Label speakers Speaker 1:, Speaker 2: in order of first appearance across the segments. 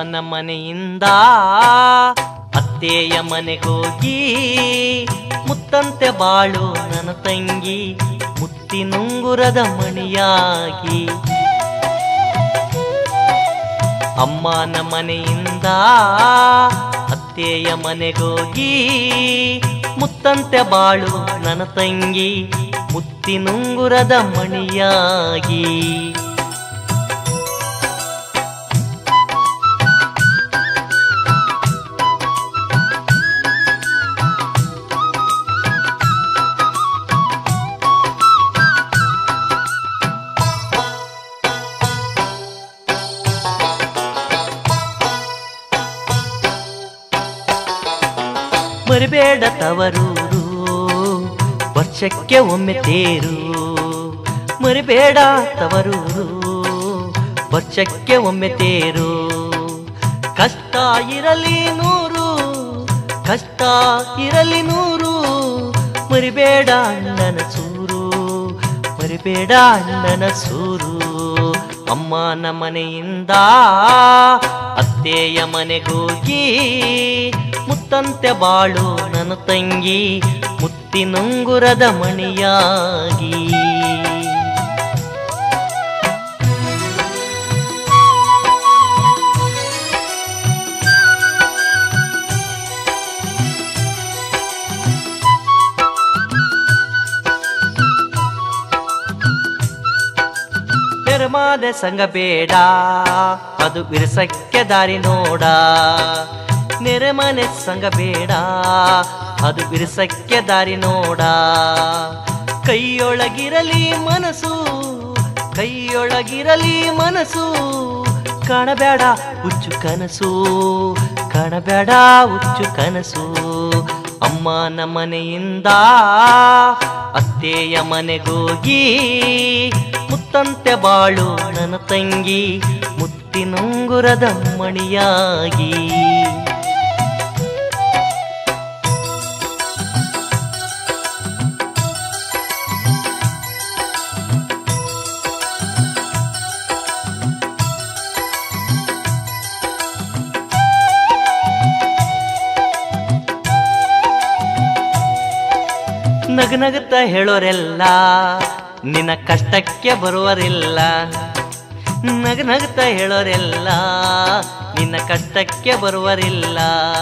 Speaker 1: ಅಮ್ಮನ ಮನೆಯಿಂದ ಅತ್ತೆಯ ಮನೆಗೋಗಿ ಮುತ್ತಂತೆ ಬಾಳು ನನ್ನ ತಂಗಿ ಮುತ್ತಿನುಂಗುರದ ಮಣಿಯಾಗಿ ಅಮ್ಮನ ಮನೆಯಿಂದ ಅತ್ತೆಯ ಮನೆಗೋಗಿ ಮುತ್ತಂತೆ ಬಾಳು ನನ್ನ ತಂಗಿ ಮುತ್ತಿನುಂಗುರದ ಮಣಿಯಾಗಿ ಮರಿಬೇಡ ತವರೂರು ವರ್ಷಕ್ಕೆ ಒಮ್ಮೆ ತೇರು ಮರಿಬೇಡ ತವರೂರು ವರ್ಷಕ್ಕೆ ಒಮ್ಮೆ ತೇರು ಕಷ್ಟ ಇರಲಿ ನೂರು ಕಷ್ಟ ಇರಲಿ ನೂರು ಮರಿಬೇಡ ಅಣ್ಣನ ಸೂರು ಮರಿಬೇಡ ಅಣ್ಣನ ಸೂರು ಅಮ್ಮನ ಮನೆಯಿಂದ ಅತ್ತೆಯ ಮನೆಗೋಗಿ ಮುತ್ತಂತೆ ಬಾಳು ನನ್ನ ತಂಗಿ ಮುತ್ತಿನುಂಗುರದ ಮಣಿಯಾಗಿ ನೆರಮಾದೆ ಸಂಗ ಬೇಡ ಅದು ಬಿರ್ಸಕ್ಕೆ ದಾರಿ ನೋಡ ನೆರೆಮನೆ ಸಂಗ ಬೇಡ ಅದು ಬಿರ್ಸಕ್ಕೆ ದಾರಿ ನೋಡ ಕೈಯೊಳಗಿರಲಿ ಮನಸ್ಸು ಕೈಯೊಳಗಿರಲಿ ಮನಸ್ಸು ಕಾಣಬೇಡ ಹುಚ್ಚು ಕನಸು ಕಾಣಬೇಡ ಹುಚ್ಚು ಕನಸು ಅಮ್ಮನ ಮನೆಯಿಂದ ಅತ್ತೆಯ ಮನೆಗೋಗಿ ಮುತ್ತಂತೆ ಬಾಳು ನನ್ನ ತಂಗಿ ಮುತ್ತಿನುಂಗುರದ ಮಣಿಯಾಗಿ ನಗನಗುತ್ತ ಹೇಳೋರೆಲ್ಲ ನಿನ್ನ ಕಷ್ಟಕ್ಕೆ ಬರುವರಿಲ್ಲ ನಗನಗುತ್ತ ಹೇಳೋರೆಲ್ಲ ನಿನ್ನ ಕಷ್ಟಕ್ಕೆ ಬರುವರಿಲ್ಲ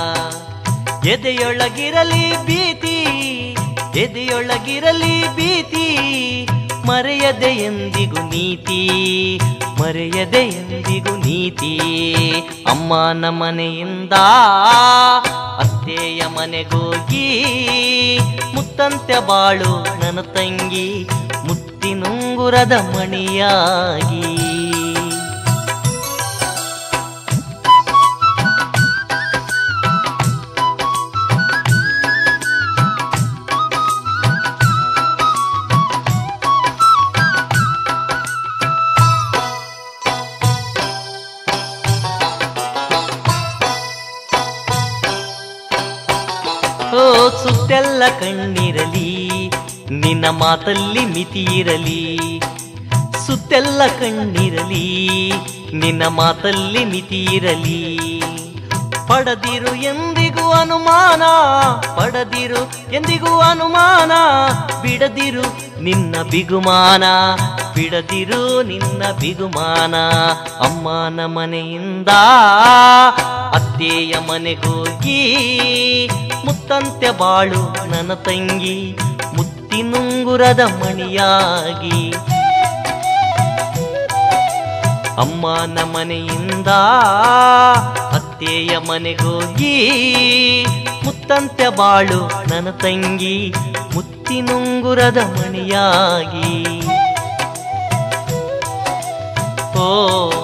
Speaker 1: ಎದೆಯೊಳಗಿರಲಿ ಭೀತಿ ಎದೆಯೊಳಗಿರಲಿ ಭೀತಿ ಮರೆಯದೆ ಎಂದಿಗೂ ನೀತಿ ಮರೆಯದೆ ಎಂದಿಗೂ ನೀತಿ ಅಮ್ಮನ ಮನೆಯಿಂದ ಅತ್ತೆಯ ಮನೆಗೋಗಿ ಮುತ್ತಂತೆ ಬಾಳು ನನ್ನ ತಂಗಿ ಮುತ್ತಿನುಂಗುರದ ಮಣಿಯಾಗಿ ಓ ಸುತ್ತೆಲ್ಲ ಕಣ್ಣಿರಲಿ ನಿನ್ನ ಮಾತಲ್ಲಿ ಮಿತಿ ಇರಲಿ ಸುತ್ತೆಲ್ಲ ಕಣ್ಣಿರಲಿ ನಿನ್ನ ಮಾತಲ್ಲಿ ಮಿತಿ ಇರಲಿ ಪಡದಿರು ಎಂದಿಗೂ ಅನುಮಾನ ಪಡದಿರು ಎಂದಿಗೂ ಅನುಮಾನ ಬಿಡದಿರು ನಿನ್ನ ಬಿಗುಮಾನ ಬಿಡದಿರು ನಿನ್ನ ಬಿಗುಮಾನ ಅಮ್ಮನ ಮನೆಯಿಂದ ಅತ್ತೆಯ ಮನೆಗೋಗಿ ಮುತ್ತಂತೆ ಬಾಳು ನನ್ನ ತಂಗಿ ಮುತ್ತಿನುಂಗುರದ ಮಣಿಯಾಗಿ ಅಮ್ಮನ ಮನೆಯಿಂದ ಅತ್ತೆಯ ಮನೆಗೋಗಿ ಮುತ್ತಂತೆ ಬಾಳು ನನ್ನ ತಂಗಿ ಮುತ್ತಿನುಂಗುರದ ಮಣಿಯಾಗಿ ಓ